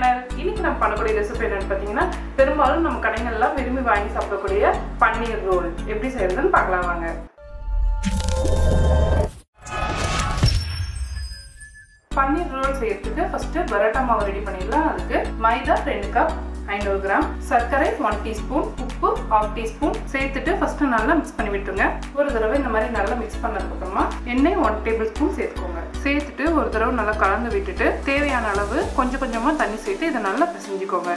channel இன்னைக்கு நம்ம பண்ணக்கூடிய ரெசிபி என்னன்னு பார்த்தீங்கன்னா பெரும்பாலும் நம்ம கடைகள்லாம் விரும்பி வாங்கி சாப்பிடக்கூடிய பன்னீர் ரோல் எப்படி செய்யறதுன்னு பார்க்கலாம் வாங்க பன்னீர் ரோல் செய்யறதுக்கு ஃபர்ஸ்ட் பரோட்டா மாவு ரெடி பண்ணிடலாம் அதுக்கு மைதா ரெண்டு கப் ஐநூறு கிராம் சர்க்கரை ஒன் டீஸ்பூன் உப்பு ஹாஃப் டீஸ்பூன் சேர்த்துட்டு ஃபர்ஸ்ட் நல்லா மிக்ஸ் பண்ணி விட்டுருங்க ஒரு தடவை இந்த மாதிரி நல்லா மிக்ஸ் பண்ணதுக்கு அப்புறமா எண்ணெய் ஒன் டேபிள் ஸ்பூன் சேர்த்துக்கோங்க சேர்த்துட்டு ஒரு தடவை நல்லா கலந்து விட்டுட்டு தேவையான அளவு கொஞ்சம் கொஞ்சமா தண்ணி சேர்த்து இதை நல்லா பிசைஞ்சுக்கோங்க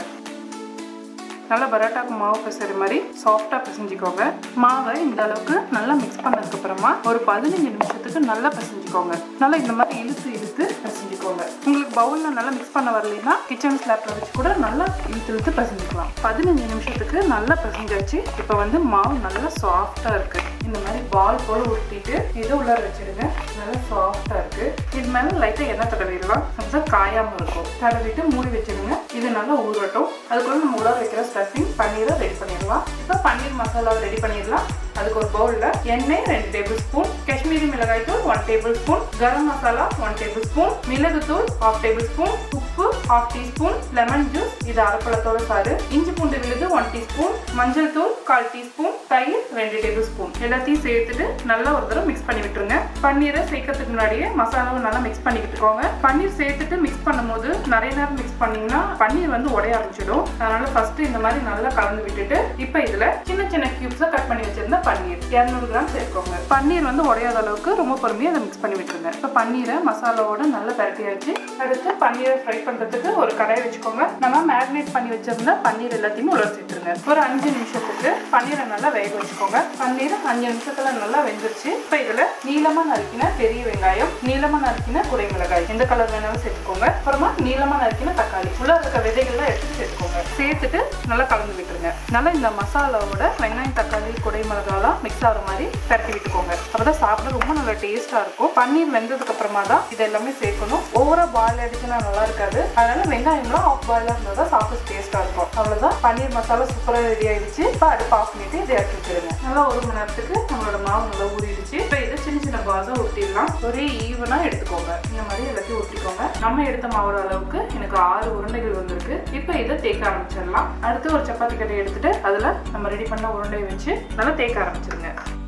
நல்லா பரோட்டாக்கு மாவு பிசைற மாதிரி சாஃப்டாக பிசைஞ்சிக்கோங்க மாவை இந்த அளவுக்கு நல்லா மிக்ஸ் பண்ணதுக்கு அப்புறமா ஒரு பதினஞ்சு நிமிஷத்துக்கு நல்லா பிசைஞ்சிக்கோங்க நல்லா இந்த மாதிரி இழுத்து இழுத்து பிசைஞ்சிக்கோங்க உங்களுக்கு பவுலில் நல்லா மிக்ஸ் பண்ண வரலைன்னா கிச்சன் ஸ்லாப்ல வச்சு கூட நல்லா இழுத்து இழுத்து பிசைஞ்சிக்கலாம் பதினஞ்சு நிமிஷத்துக்கு நல்லா பிசைஞ்சாச்சு இப்போ வந்து மாவு நல்லா சாஃப்டாக இருக்கு இந்த மாதிரி பால் போல உருட்டிட்டு இதை உள்ளார வச்சிடுங்க நல்லா சாஃப்டாக இருக்கு இது மேலே லைட்டாக எண்ணெய் தடவிடலாம் அப்பதான் காயாமல் இருக்கும் தடவிட்டு மூடி வச்சிடுங்க இது நல்லா ஊறட்டும் அதுக்குள்ள நம்ம உள்ளார வைக்கிற ஸ்டஃபிங் பன்னீரை ரெடி பண்ணிடலாம் இப்போ பன்னீர் மசாலாவை ரெடி பண்ணிடலாம் அதுக்கு ஒரு பவுலில் எண்ணெய் ரெண்டு டேபிள் ஸ்பூன் காஷ்மீரி மிளகாய் தூள் one tablespoon garam masala one tablespoon மிளகு தூள் ஹாஃப் டேபிள் ஸ்பூன் உப்பு ஹாஃப் டீஸ்பூன் லெமன் ஜூஸ் இது அரைப்பழத்தோட சாறு இஞ்சி பூண்டு விழுது ஒன் டீஸ்பூன் மஞ்சள் தூள் கால் டீஸ்பூன் தயிர் ரெண்டு டேபிள் ஸ்பூன் எல்லாத்தையும் சேர்த்துட்டு நல்லா ஒரு தடவை மிக்ஸ் பண்ணி விட்டுருங்க பன்னீரை சேர்க்கறதுக்கு முன்னாடியே மசாலாவை நல்லா மிக்ஸ் பண்ணி விட்டுக்கோங்க பன்னீர் சேர்த்துட்டு மிக்ஸ் பண்ணும்போது நிறைய நேரம் மிக்ஸ் பண்ணீங்கன்னா பன்னீர் வந்து உடைய ஆரம்பிச்சிடும் அதனால ஃபர்ஸ்ட் இந்த மாதிரி நல்லா கலந்து விட்டுட்டு இப்போ இதுல சின்ன சின்ன கியூப்ஸா கட் பண்ணி வச்சிருந்த பன்னீர் இரநூறு கிராம் சேர்த்துக்கோங்க பன்னீர் வந்து உடையாத அளவுக்கு ரொம்ப பொறுமையா அதை மிக்ஸ் பண்ணி விட்டுருங்க இப்போ பன்னீரை மசாலாவோட நல்லா பரட்டியாச்சு அடுத்து பன்னீரை ஃப்ரை பண்றதுக்கு ஒரு கடாய் வச்சுக்கோங்க நம்ம மேரினேட் பண்ணி வச்சிருந்த பன்னீர் எல்லாத்தையுமே உள்ள சேர்த்துருங்க ஒரு அஞ்சு நிமிஷத்துக்கு பன்னீரை நல்லா வேக வச்சுக்கோங்க பன்னீர் அஞ்சு நிமிஷத்துல நல்லா வெந்துருச்சு இப்போ இதுல நீளமா நறுக்கின பெரிய வெங்காயம் நீளமா நறுக்கின குடை மிளகாய் எந்த கலர் வேணாலும் சேர்த்துக்கோங்க அப்புறமா நீளமா நறுக்கின தக்காளி உள்ள இருக்க விதைகள்லாம் எடுத்து சேர்த்துக்கோங்க சேர்த்துட்டு நல்லா கலந்து விட்டுருங்க நல்லா இந்த மசாலாவோட வெங்காயம் தக்காளி குடை மிளகாலாம் மிக்ஸ் ஆகிற மாதிரி பரட்டி விட்டுக்கோங்க அப்பதான் சாப்பிட ரொம்ப நல்லா டேஸ்டா இருக்கும் பன்னீர் வெந்ததுக்கு அப்புறமா தான் இது எல்லாமே சேர்க்கணும் ஓவரா பாயில் அடிச்சுனா நல்லா இருக்காது அதனால வெங்காயம்லாம் ஆஃப் பாயிலா இருந்தால் தான் சாப்பிட டேஸ்டா இருக்கும் அவ்வளவுதான் பன்னீர் மசாலா சூப்பரா ரெடி ஆயிடுச்சு இப்போ அடுப்பு ஆஃப் பண்ணிட்டு இதை இறக்கி வச்சிருங்க நல்லா ஒரு மணி நேரத்துக்கு நம்மளோட மாவு நல்லா ஊறிடுச்சு இப்போ இதை சின்ன சின்ன பால்ஸா ஊற்றிடலாம் ஒரே ஈவனா எடுத்துக்கோங்க இந்த மாதிரி எல்லாத்தையும் ஊற்றிக்கோங்க நம்ம எடுத்த மாவோட அளவுக்கு எனக்கு ஆறு உருண்டைகள் வந்திருக்கு இப்போ இதை தேய்க்க ஆரம்பிச்சிடலாம் அடுத்து ஒரு சப்பாத்தி கட்டை எடுத்துட்டு அதுல நம்ம ரெடி பண்ண உருண்டையை வச்சு நல்லா தேய்க்க ஆரம்பிச்சிருங்க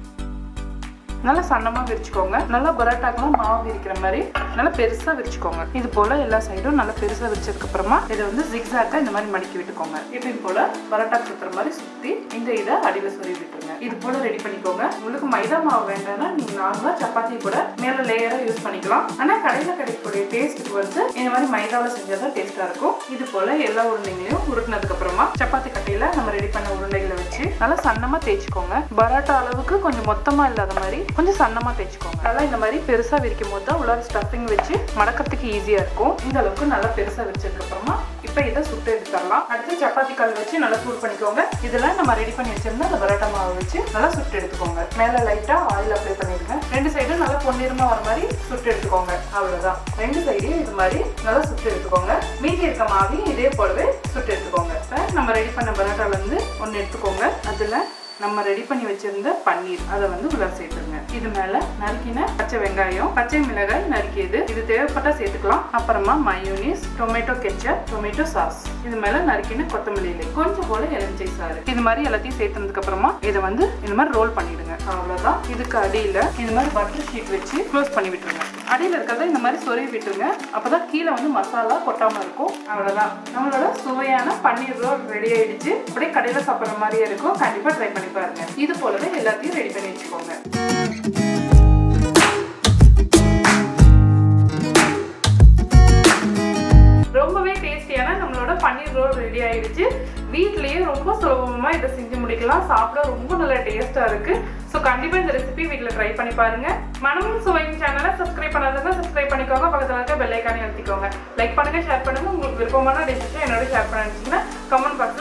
நல்லா சன்னமா விரிச்சுக்கோங்க நல்லா பரோட்டாக்கெல்லாம் மாவு விரிக்கிற மாதிரி நல்லா பெருசா விரிச்சுக்கோங்க இது போல எல்லா சைடும் நல்லா பெருசா விரிச்சதுக்கு அப்புறமா இதை வந்து ஜிக்ஸாக்கா இந்த மாதிரி மடக்கி விட்டுக்கோங்க இப்போ இது போல பரோட்டா சுத்துற மாதிரி சுத்தி இந்த இதை அடியில சொல்லி விட்டுருங்க இது போல ரெடி பண்ணிக்கோங்க உங்களுக்கு மைதா மாவு வேண்டாம்னா நீங்க நார்மலா சப்பாத்தி கூட மேல லேயரா யூஸ் பண்ணிக்கலாம் ஆனா கடையில கிடைக்கக்கூடிய டேஸ்ட்டுக்கு வந்து இந்த மாதிரி மைதாவில் செஞ்சாதான் டேஸ்டா இருக்கும் இது போல எல்லா உருண்டைகளையும் உருட்டினதுக்கு அப்புறமா சப்பாத்தி கட்டையில நம்ம ரெடி பண்ண உருண்டைகளை வச்சு நல்லா சன்னமா தேய்ச்சிக்கோங்க பரோட்டா அளவுக்கு கொஞ்சம் மொத்தமா இல்லாத மாதிரி கொஞ்சம் சன்னமா தேய்ச்சிக்கோங்க நல்லா இந்த மாதிரி பெருசா விரிக்கும் போது தான் உள்ளார ஸ்டஃபிங் வச்சு மடக்கிறதுக்கு ஈஸியா இருக்கும் இந்த அளவுக்கு நல்லா பெருசா வச்சதுக்கு அப்புறமா இப்போ இதை சுட்டு எடுத்துடலாம் அடுத்து சப்பாத்தி கல் வச்சு நல்லா சூடு பண்ணிக்கோங்க இதுல நம்ம ரெடி பண்ணி வச்சிருந்த அந்த பரோட்டா மாவு வச்சு நல்லா சுட்டு எடுத்துக்கோங்க மேல லைட்டா ஆயில் அப்ளை பண்ணிடுங்க ரெண்டு சைடும் நல்லா பொன்னிறமா வர மாதிரி சுட்டு எடுத்துக்கோங்க அவ்வளவுதான் ரெண்டு சைடையும் இது மாதிரி நல்லா சுட்டு எடுத்துக்கோங்க மீதி இருக்க மாவையும் இதே போலவே சுட்டு எடுத்துக்கோங்க இப்போ நம்ம ரெடி பண்ண பரோட்டால இருந்து ஒன்று எடுத்துக்கோங்க அதுல நம்ம ரெடி பண்ணி வச்சிருந்த பன்னீர் அதை வந்து உள்ள சேர்த்துருங்க இது மேல நறுக்கின பச்சை வெங்காயம் பச்சை மிளகாய் நறுக்கியது இது தேவைப்பட்டா சேர்த்துக்கலாம் அப்புறமா mayonnaise tomato ketchup tomato sauce இது மேல நறுக்கின கொத்தமல்லி இலை கொஞ்சம் போல எலுமிச்சை சாறு இது மாதிரி எல்லாத்தையும் சேர்த்ததுக்கு அப்புறமா இதை வந்து இந்த மாதிரி ரோல் பண்ணிடுங்க அவ்வளவுதான் இதுக்கு அடியில இந்த மாதிரி பட்டர் ஷீட் வச்சு க்ளோஸ் பண்ணி விட்டுருங்க அடியில இருக்கிறத இந்த மாதிரி சொருவி விட்டுருங்க அப்பதான் கீழே வந்து மசாலா கொட்டாம இருக்கும் அவ்வளவுதான் நம்மளோட சுவையான பன்னீர் ரோல் ரெடி ஆயிடுச்சு அப்படியே கடையில சாப்பிட்ற மாதிரியே இருக்கும் கண்டிப்பா ட்ரை பண்ணி பாருங்க இது போலவே எல்லாத்தையும் ரெடி பண்ணி வச்சுக்கோங்க ரொம்பவே டேஸ்டியான நம்மளோட பன்னீர் ரோல் ரெடி ஆயிடுச்சு வீட்லயே ரொம்ப சுலபமா இதை செஞ்சு முடிக்கலாம் சாப்பிட ரொம்ப நல்ல டேஸ்டா இருக்கு ஸோ கண்டிப்பா இந்த ரெசிபி வீட்ல ட்ரை பண்ணி பாருங்க மனமும் சுவையும் சேனலை சப்ஸ்கிரைப் பண்ணாதவங்க சப்ஸ்கிரைப் பண்ணிக்கோங்க பக்கத்துல இருக்க பெல் ஐக்கானே அழுத்திக்கோங்க லைக் பண்ணுங்க ஷேர் பண்ணுங்க உங்களுக்கு விருப்பமான டிஷஸ் என்னோட ஷேர் பண்ணிச்சுன்னா கமெண்ட் பாக்ஸ்